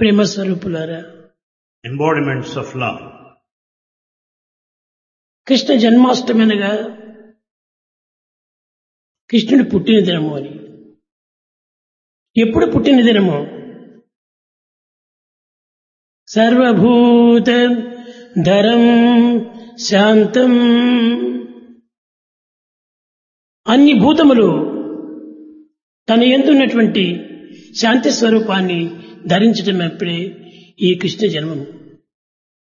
ప్రేమ స్వరూపులారా embodiments of love. Krishna Janmashtami అనగా కృష్ణుడు పుట్టిన దినము అని ఎప్పుడు పుట్టిన దినము సర్వభూత ధరం శాంతం అన్ని భూతములు తన ఎందున్నటువంటి శాంతి స్వరూపాన్ని ధరించడం అప్పుడే ఈ కృష్ణ జన్మము